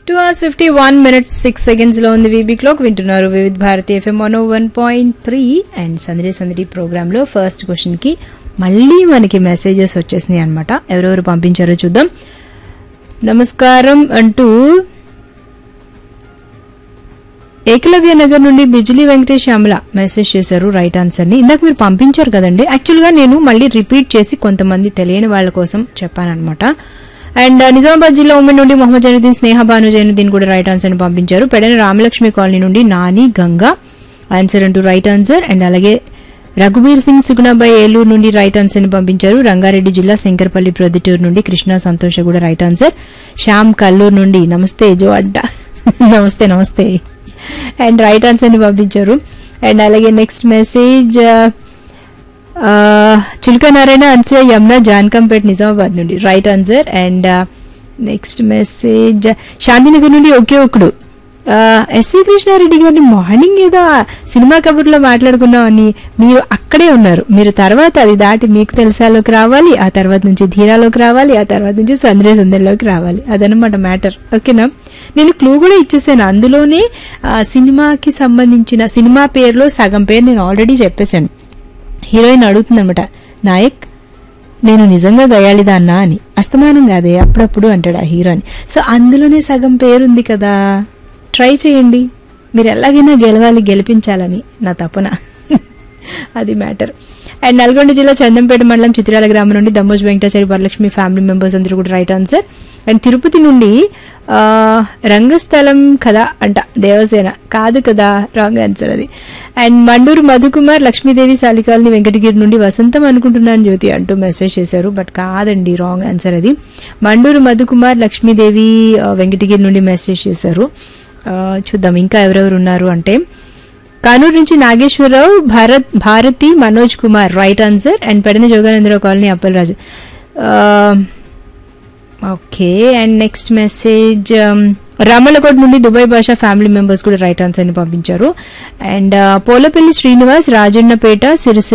two hours fifty one minutes six seconds లో ఉంది VB clock వింటున్నారు Vividh Bharati FM one one point three and సందడి సందడి ప్రోగ్రామ్ లో ఫస్ట్ క్వశ్చన్ కి మళ్ళీ మనకి మెసేజెస్ వచ్చేసినాయి అనమాట ఎవరెవరు పంపించారో చూద్దాం నమస్కారం అంటూ ఏకలవ్య నగర్ నుండి బిజిలీ వెంకటేష్ శ్యామల మెసేజ్ చేశారు రైట్ ఆన్సర్ ని ఇందాక మీరు పంపించారు కదండి యాక్చువల్ గా నేను మళ్ళీ రిపీట్ చేసి కొంతమంది తెలియని వాళ్ళ కోసం చెప్పానన్నమాట అండ్ నిజామాబాద్ జిల్లా ఉమ్మడి నుండి మొహమ్మద్ జైనుద్దీన్ స్నేహ భాను జైనుద్దీన్ కూడా రైట్ ఆన్సర్ ని పంపించారు పెడన రామలక్ష్మి కాలనీ నుండి నాని గంగా ఆన్సర్ అంటూ రైట్ ఆన్సర్ అండ్ అలాగే రఘుబీర్ సింగ్ సుగుణాబాయి ఏలూరు నుండి రైట్ ఆన్సర్ ని పంపించారు రంగారెడ్డి జిల్లా శంకర్పల్లి ప్రొద్దుటూరు నుండి కృష్ణా సంతోష కూడా రైట్ ఆన్సర్ శ్యామ్ కల్లూరు నుండి నమస్తే జో అడ్డా నమస్తే నమస్తే అండ్ రైట్ ఆన్సర్ ని పంపించారు అండ్ అలాగే నెక్స్ట్ మెసేజ్ చిలుక నారాయణ అన్సూయ యమున జాన్కంపేట్ నిజామాబాద్ నుండి right answer and next message Shantinagar నుండి ఒకే ఒకడు ఎస్వి కృష్ణారెడ్డి గారిని మార్నింగ్ ఏదో ఆ సినిమా కబుర్లో మాట్లాడుకున్నామని మీరు అక్కడే ఉన్నారు మీరు తర్వాత అది దాటి మీకు తెలుసాలోకి రావాలి ఆ తర్వాత నుంచి ధీరాలోకి రావాలి ఆ తర్వాత నుంచి సంద్రే సందడిలోకి రావాలి అదనమాట మ్యాటర్ ఓకేనా నేను క్లూ కూడా ఇచ్చేసాను అందులోనే ఆ, సినిమాకి సంబంధించిన సినిమా పేరులో సగం పేరు నేను ఆల్రెడీ చెప్పేశాను హీరోయిన్ అడుగుతుందనమాట నాయక్ నేను నిజంగా గయాలిదాన్నా అని అస్తమానం కాదే అప్పుడప్పుడు అంటాడు ఆ హీరోని సో అందులోనే సగం పేరుంది కదా ట్రై చేయండి మీరు ఎలాగైనా గెలవాలి గెలిపించాలని నా తపన అది మ్యాటర్ అండ్ నల్గొండ జిల్లా చందంపేట మండలం చిత్రాల గ్రామం నుండి దమ్మోజ్ వెంకటాచారి వరలక్ష్మి ఫ్యామిలీ మెంబర్స్ అందరూ కూడా రైట్ ఆన్సర్ అండ్ తిరుపతి నుండి ఆ, రంగస్థలం కదా అంట దేవసేన కాదు కదా రాంగ్ ఆన్సర్ అది అండ్ మండూరు మధుకుమార్ లక్ష్మీదేవి సాలికాలని వెంకటగిరి నుండి వసంతం అనుకుంటున్నాను జ్యోతి అంటూ మెసేజ్ చేశారు బట్ కాదండి రాంగ్ ఆన్సర్ అది మండూరు మధుకుమార్ లక్ష్మీదేవి ఆ, వెంకటగిరి నుండి మెసేజ్ చేశారు ఆ, చూద్దాం ఇంకా ఎవరెవరు ఉన్నారు అంటే కానూరు నుంచి Nageswara Rao Bharat Bharati Manoj Kumar right answer and Pedana Joganandarao colony Appalaraju okay and next message Ramalakot నుండి దుబాయ్ భాషా ఫ్యామిలీ మెంబర్స్ కూడా రైట్ ఆన్సర్ ని పంపించారు అండ్ పోలపల్లి శ్రీనివాస్ రాజన్నపేట సిరిసిల్ల